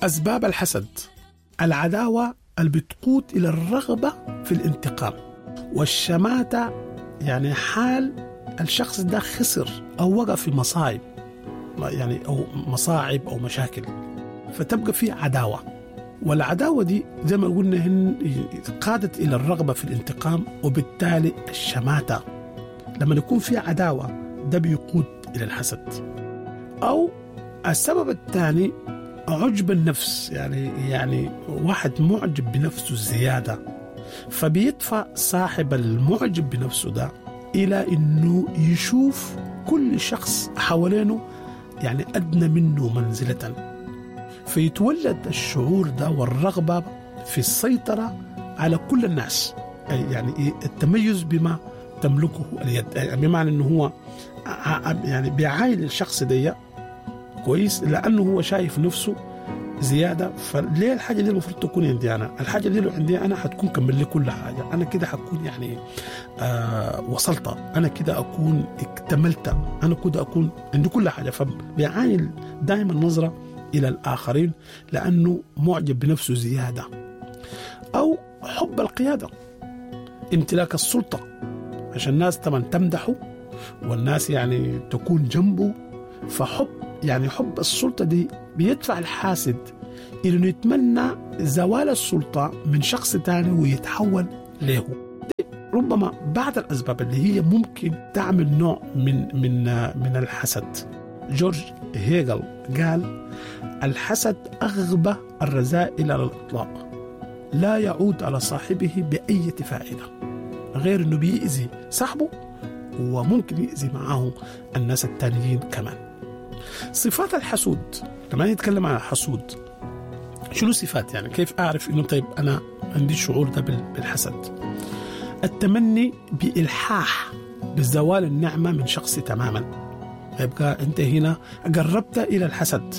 أسباب الحسد العداوة اللي بتقود إلى الرغبة في الانتقام والشماتة يعني حال الشخص ده خسر أو وقع في مصايب يعني أو مصاعب أو مشاكل فتبقى في عداوة والعداوة دي زي ما قلنا هن قادت إلى الرغبة في الانتقام وبالتالي الشماتة لما يكون في عداوة ده بيقود إلى الحسد أو السبب الثاني عجب النفس يعني يعني واحد معجب بنفسه زيادة فبيدفع صاحب المعجب بنفسه ده إلى إنه يشوف كل شخص حوالينه يعني أدنى منه منزلة فيتولد الشعور ده والرغبة في السيطرة على كل الناس يعني التميز بما تملكه اليد يعني بمعنى انه هو يعني بيعاين الشخص ده كويس لانه هو شايف نفسه زياده فليه الحاجه دي المفروض تكون عندي انا؟ الحاجه دي لو عندي انا حتكون كمل لي كل حاجه، انا كده حكون يعني آه وصلت، انا كده اكون اكتملت، انا كده اكون عندي كل حاجه فبيعاين دائما نظره الى الاخرين لانه معجب بنفسه زياده. او حب القياده امتلاك السلطه عشان الناس طبعا تمدحه والناس يعني تكون جنبه فحب يعني حب السلطة دي بيدفع الحاسد إلى إنه يتمنى زوال السلطة من شخص تاني ويتحول له دي ربما بعض الأسباب اللي هي ممكن تعمل نوع من من من الحسد جورج هيجل قال الحسد أغبى الرذائل على الإطلاق لا يعود على صاحبه بأي فائدة غير أنه بيأذي صاحبه وممكن يأذي معه الناس التانيين كمان صفات الحسود لما نتكلم عن الحسود شنو صفات يعني كيف أعرف أنه طيب أنا عندي الشعور ده بالحسد التمني بإلحاح بزوال النعمة من شخص تماما يبقى أنت هنا قربت إلى الحسد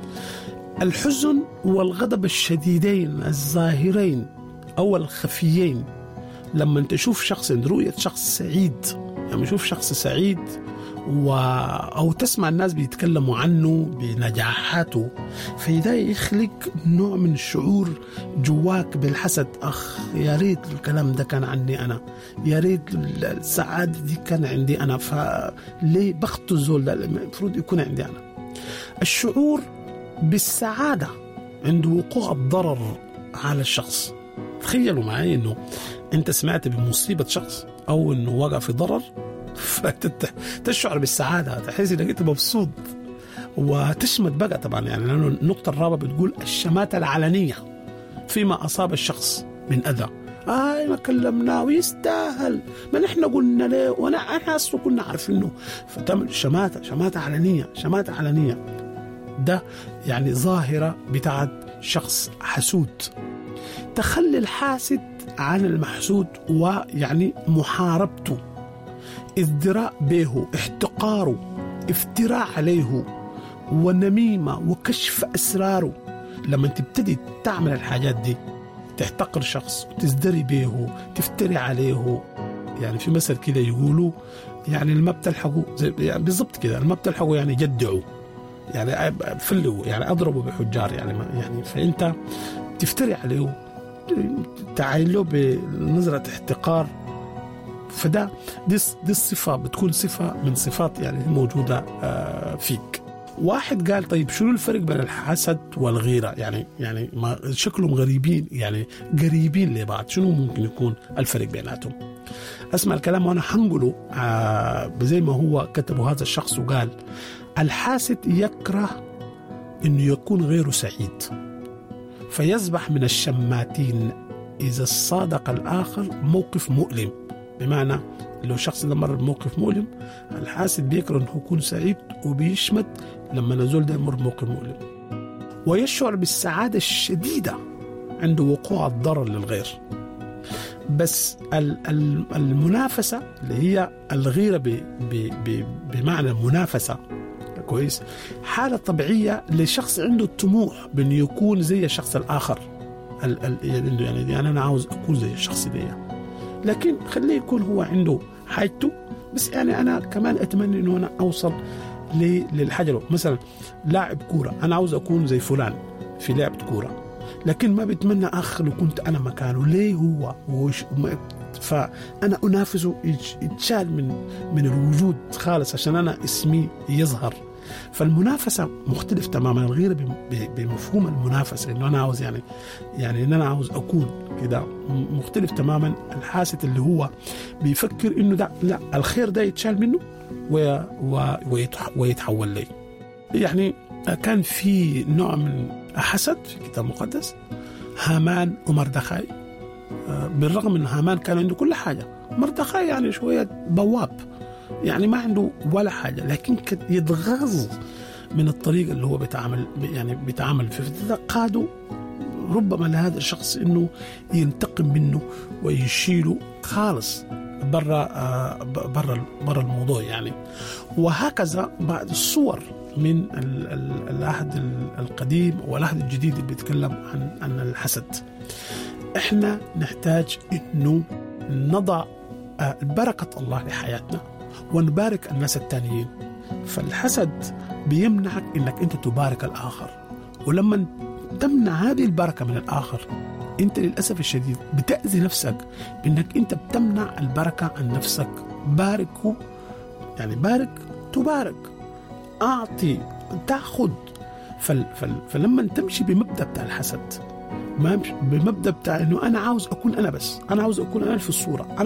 الحزن والغضب الشديدين الظاهرين أو الخفيين لما تشوف شخص رؤية شخص سعيد لما تشوف شخص سعيد و... أو تسمع الناس بيتكلموا عنه بنجاحاته فده يخلق نوع من الشعور جواك بالحسد أخ يا ريت الكلام ده كان عني أنا يا ريت السعادة دي كان عندي أنا فليه بخت الزول ده المفروض يكون عندي أنا الشعور بالسعادة عند وقوع الضرر على الشخص تخيلوا معي انه انت سمعت بمصيبة شخص او انه وقع في ضرر فتشعر بالسعادة تحس انك انت مبسوط وتشمت بقى طبعا يعني لانه النقطة الرابعة بتقول الشماتة العلنية فيما أصاب الشخص من أذى آه ما كلمناه ويستاهل ما نحن قلنا له وانا انا اصلا كنا عارفينه فتعمل شماتة شماتة علنية شماتة علنية ده يعني ظاهرة بتاعت شخص حسود تخلي الحاسد عن المحسود ويعني محاربته ازدراء به احتقاره افتراء عليه ونميمة وكشف أسراره لما تبتدي تعمل الحاجات دي تحتقر شخص وتزدري به تفتري عليه يعني في مثل كده يقولوا يعني الما بتلحقوا زي يعني بالضبط كده الما بتلحقوا يعني جدعوا يعني فلوا يعني اضربوا بحجار يعني ما يعني فانت تفتري عليه تعاين له بنظره احتقار فده دي دي الصفه بتكون صفه من صفات يعني موجوده فيك واحد قال طيب شنو الفرق بين الحسد والغيره يعني يعني ما شكلهم غريبين يعني قريبين لبعض شنو ممكن يكون الفرق بيناتهم اسمع الكلام وانا حنقله آه زي ما هو كتبه هذا الشخص وقال الحاسد يكره انه يكون غيره سعيد فيصبح من الشماتين اذا صادق الاخر موقف مؤلم بمعنى لو شخص ده مر بموقف مؤلم الحاسد بيكره انه يكون سعيد وبيشمت لما نزول ده يمر بموقف مؤلم ويشعر بالسعادة الشديدة عند وقوع الضرر للغير بس المنافسة اللي هي الغيرة بمعنى المنافسة كويس حالة طبيعية لشخص عنده الطموح بأنه يكون زي الشخص الآخر يعني, يعني أنا عاوز أكون زي الشخص ده لكن خليه يكون هو عنده حاجته بس يعني أنا كمان أتمنى أنه أنا أوصل للحاجة لو مثلا لاعب كورة أنا عاوز أكون زي فلان في لعبة كورة لكن ما بتمنى اخ لو كنت انا مكانه ليه هو وش فانا انافسه يتشال من من الوجود خالص عشان انا اسمي يظهر فالمنافسه مختلف تماما الغيره بمفهوم المنافسه انه انا عاوز يعني يعني ان انا عاوز اكون كده مختلف تماما الحاسد اللي هو بيفكر انه ده لا الخير ده يتشال منه ويتحول لي يعني كان في نوع من حسد في الكتاب المقدس هامان ومردخاي بالرغم ان هامان كان عنده كل حاجه مردخاي يعني شويه بواب يعني ما عنده ولا حاجه لكن يتغاظ من الطريقه اللي هو بيتعامل يعني بيتعامل فيه قادوا ربما لهذا الشخص انه ينتقم منه ويشيله خالص برا برا برا الموضوع يعني وهكذا بعض الصور من العهد القديم والعهد الجديد اللي بيتكلم عن عن الحسد احنا نحتاج انه نضع بركة الله لحياتنا ونبارك الناس التانيين فالحسد بيمنعك انك انت تبارك الاخر ولما تمنع هذه البركة من الاخر انت للاسف الشديد بتاذي نفسك انك انت بتمنع البركة عن نفسك باركه يعني بارك تبارك اعطي تاخذ فل فل فلما تمشي بمبدا بتاع الحسد ما بمبدا بتاع انه انا عاوز اكون انا بس انا عاوز اكون انا في الصوره انا